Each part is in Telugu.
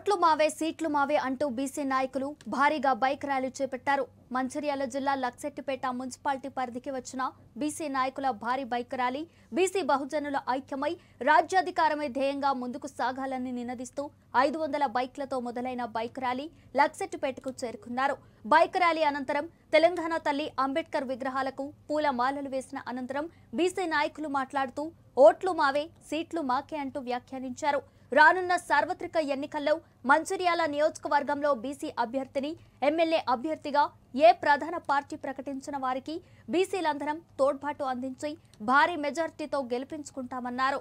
ఓట్లు మావే సీట్లు మావే అంటూ బీసీ నాయకులు భారీగా బైక్ ర్యాలీ చేపట్టారు మంచిర్యాల జిల్లా లక్సెట్టిపేట మున్సిపాలిటీ పరిధికి వచ్చిన బీసీ నాయకుల భారీ బైక్ ర్యాలీ బీసీ బహుజనుల ఐక్యమై రాజ్యాధికారమే ధ్యేయంగా ముందుకు సాగాలని నినదిస్తూ ఐదు వందల బైక్లతో మొదలైన బైక్ ర్యాలీ లక్సెట్టిపేటకు చేరుకున్నారు బైక్ ర్యాలీ అనంతరం తెలంగాణ తల్లి అంబేద్కర్ విగ్రహాలకు పూల మాలలు వేసిన అనంతరం బీసీ నాయకులు మాట్లాడుతూ ఓట్లు మావే సీట్లు మాకే అంటూ వ్యాఖ్యానించారు రానున్న సార్వత్రిక ఎన్నికల్లో మంచిర్యాల నియోజకవర్గంలో బీసీ అభ్యర్థిని ఎమ్మెల్యే అభ్యర్థిగా ఏ ప్రధాన పార్టీ ప్రకటించిన వారికి బీసీలందరం తోడ్పాటు అందించి భారీ మెజార్టీతో గెలిపించుకుంటామన్నారు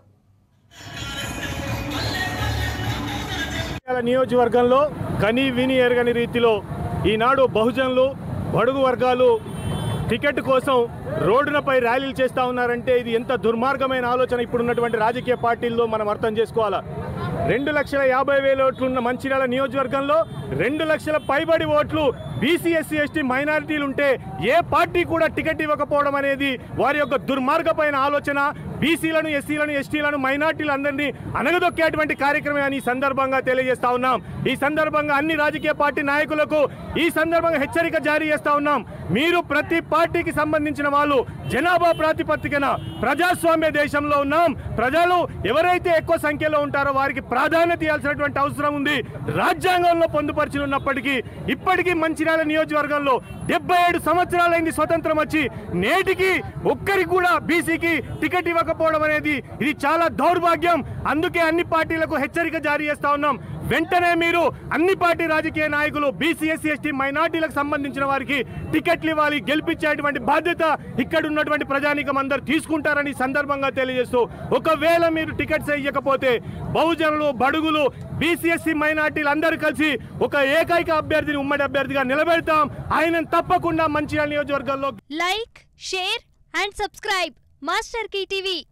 మంచిర్యాల నియోజకవర్గంలో కని విని ఎరగని రీతిలో ఈనాడు బహుజనులు బడుగు వర్గాలు టికెట్ కోసం రోడ్డునపై ర్యాలీలు చేస్తూ ఉన్నారంటే ఇది ఎంత దుర్మార్గమైన ఆలోచన ఇప్పుడున్నటువంటి రాజకీయ పార్టీల్లో మనం అర్థం చేసుకోవాలా రెండు లక్షల యాభై వేల ఓట్లు ఉన్న మంచిర్యాల నియోజకవర్గంలో రెండు లక్షల పైబడి ఓట్లు బీసీ ఎస్సీ ఎస్టీ మైనారిటీలు ఉంటే ఏ పార్టీ కూడా టికెట్ ఇవ్వకపోవడం అనేది వారి యొక్క దుర్మార్గమైన ఆలోచన బీసీలను ఎస్సీలను ఎస్టీలను మైనార్టీలు అందరినీ అనగదొక్కేటువంటి కార్యక్రమం అని ఈ సందర్భంగా తెలియజేస్తా ఉన్నాం ఈ సందర్భంగా అన్ని రాజకీయ పార్టీ నాయకులకు ఈ సందర్భంగా హెచ్చరిక జారీ చేస్తా ఉన్నాం మీరు ప్రతి పార్టీకి సంబంధించిన వాళ్ళు జనాభా ప్రాతిపదికన ప్రజాస్వామ్య దేశంలో ఉన్నాం ప్రజలు ఎవరైతే ఎక్కువ సంఖ్యలో ఉంటారో వారికి ప్రాధాన్యత ఇవ్వాల్సినటువంటి అవసరం ఉంది రాజ్యాంగంలో పొందుపరిచి ఉన్నప్పటికీ ఇప్పటికీ మంచిర్యాల నియోజకవర్గంలో డెబ్బై ఏడు సంవత్సరాలైంది స్వతంత్రం వచ్చి నేటికి ఒక్కరికి కూడా బీసీకి టికెట్ ఇవ్వకపోవడం అనేది ఇది చాలా దౌర్భాగ్యం అందుకే అన్ని పార్టీలకు హెచ్చరిక జారీ చేస్తా ఉన్నాం వెంటనే మీరు అన్ని పార్టీ రాజకీయ నాయకులు బీసీ ఎస్సీ ఎస్టీ మైనార్టీలకు సంబంధించిన వారికి టికెట్లు ఇవ్వాలి గెలిపించేటువంటి బాధ్యత ఇక్కడ ఉన్నటువంటి ప్రజానీకం అందరు తీసుకుంటారని ఈ సందర్భంగా తెలియజేస్తూ ఒకవేళ మీరు టికెట్స్ ఇవ్వకపోతే బహుజనులు బడుగులు బీసీఎస్సీ మైనార్టీలు అందరూ కలిసి ఒక ఏకైక అభ్యర్థిని ఉమ్మడి అభ్యర్థిగా నిలబెడతాం ఆయన తప్పకుండా మంచిర్యాల నియోజకవర్గంలో like share and subscribe master కి టీవీ